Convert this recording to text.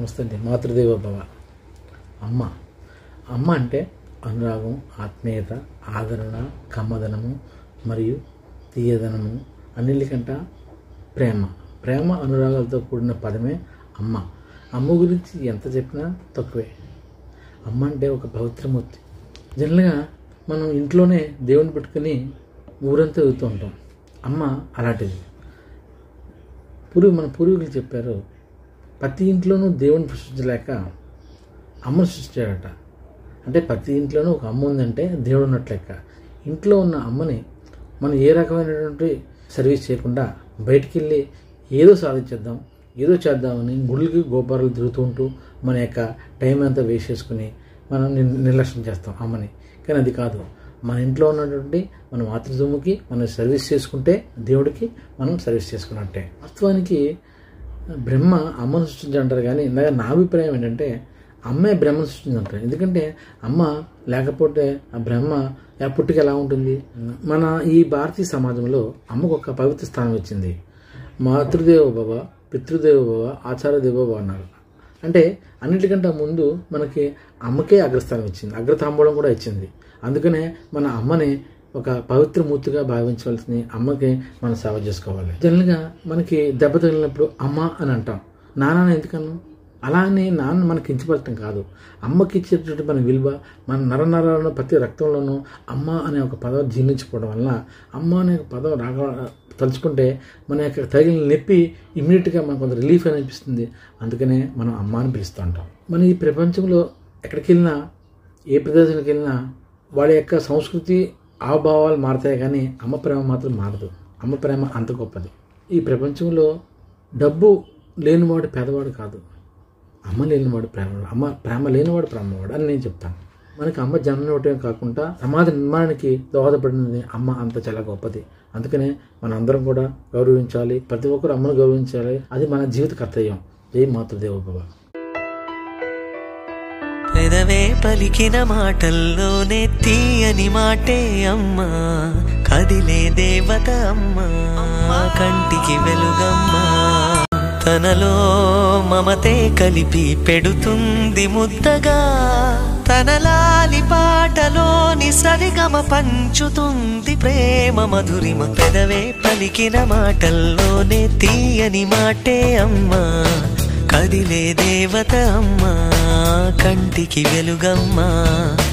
వస్తుంది మాతృదేవ భవ అమ్మ అమ్మ అంటే అనురాగం ఆత్మీయత ఆదరణ కమ్మదనము మరియు తీయదనము అన్నిటికంట ప్రేమ ప్రేమ అనురాగాలతో కూడిన పదమే అమ్మ అమ్మ గురించి ఎంత చెప్పినా తక్కువే అమ్మ అంటే ఒక పవిత్రమూర్తి జనరల్గా మనం ఇంట్లోనే దేవుని పెట్టుకుని ఊరంతా తిరుగుతూ ఉంటాం అమ్మ అలాంటిది పూర్వీ మన పూర్వీకులు చెప్పారు ప్రతి ఇంట్లోనూ దేవుని సృష్టించలేక అమ్మను సృష్టించాడట అంటే ప్రతి ఇంట్లోనూ ఒక అమ్మ ఉందంటే దేవుడు ఉన్నట్లు లెక్క ఇంట్లో ఉన్న అమ్మని మనం ఏ రకమైనటువంటి సర్వీస్ చేయకుండా బయటికి వెళ్ళి ఏదో సాధించేద్దాం ఏదో చేద్దామని గుళ్ళకి గోపురాలు తిరుగుతూ ఉంటూ మన యొక్క టైం అంతా వేస్ట్ చేసుకుని మనం నిర్- నిర్లక్ష్యం చేస్తాం అమ్మని కానీ అది కాదు మన ఇంట్లో ఉన్నటువంటి మన మాతృభూమికి మనం సర్వీస్ చేసుకుంటే దేవుడికి మనం సర్వీస్ చేసుకున్నట్టే వాస్తవానికి బ్రహ్మ అమ్మను సృష్టించారంటారు కానీ ఇందాక నా అభిప్రాయం ఏంటంటే అమ్మే బ్రహ్మను సృష్టించారంటారు ఎందుకంటే అమ్మ లేకపోతే ఆ బ్రహ్మ ఆ పుట్టుక ఎలా ఉంటుంది మన ఈ భారతీయ సమాజంలో అమ్మకు ఒక పవిత్ర స్థానం వచ్చింది మాతృదేవ భవ పితృదేవ భవ ఆచార్యదేవ భవ అన్నారు అంటే అన్నిటికంటే ముందు మనకి అమ్మకే అగ్రస్థానం ఇచ్చింది అగ్రతాంబూలం కూడా ఇచ్చింది అందుకనే మన అమ్మని ఒక పవిత్ర మూర్తిగా భావించవలసిన అమ్మకి మనం సేవ చేసుకోవాలి జనరల్గా మనకి దెబ్బ తగిలినప్పుడు అమ్మ అని అంటాం నాన్న ఎందుకన్నాం అలా అని నాన్న మనకి కించపడటం కాదు అమ్మకి ఇచ్చేటటువంటి మన విలువ మన నరనరాలను ప్రతి రక్తంలోనూ అమ్మ అనే ఒక పదం జీర్ణించుకోవడం వల్ల అమ్మ అనే ఒక పదం రాక తలుచుకుంటే మన యొక్క తగిలిన నొప్పి ఇమ్మీడియట్గా మనకు కొంత రిలీఫ్ అని అనిపిస్తుంది అందుకనే మనం అమ్మ అని పిలుస్తూ ఉంటాం మన ఈ ప్రపంచంలో ఎక్కడికి వెళ్ళినా ఏ ప్రదేశానికి వెళ్ళినా వాళ్ళ యొక్క సంస్కృతి ఆవభావాలు మారుతాయి కానీ అమ్మ ప్రేమ మాత్రం మారదు అమ్మ ప్రేమ అంత గొప్పది ఈ ప్రపంచంలో డబ్బు లేనివాడు పేదవాడు కాదు అమ్మ లేనివాడు ప్రేమవాడు అమ్మ ప్రేమ లేనివాడు ప్రేమవాడు అని నేను చెప్తాను మనకి అమ్మ జన్మనివ్వటమే కాకుండా సమాజ నిర్మాణానికి దోహదపడినది అమ్మ అంత చాలా గొప్పది అందుకనే మన అందరం కూడా గౌరవించాలి ప్రతి ఒక్కరు అమ్మను గౌరవించాలి అది మన జీవిత కర్తవ్యం జై మాతృదేవ భవ పెదవే పలికిన మాటల్లోనే తీయని మాటే అమ్మా కదిలే దేవత అమ్మా కంటికి వెలుగమ్మా తనలో మమతే కలిపి పెడుతుంది ముద్దగా తనలాలి పాటలోని సరిగమ పంచుతుంది ప్రేమ మధురిమ పెదవే పలికిన మాటల్లోనే తీయని మాటే అమ్మా కదిలే దేవత అమ్మా కంటికి వెలుగమ్మా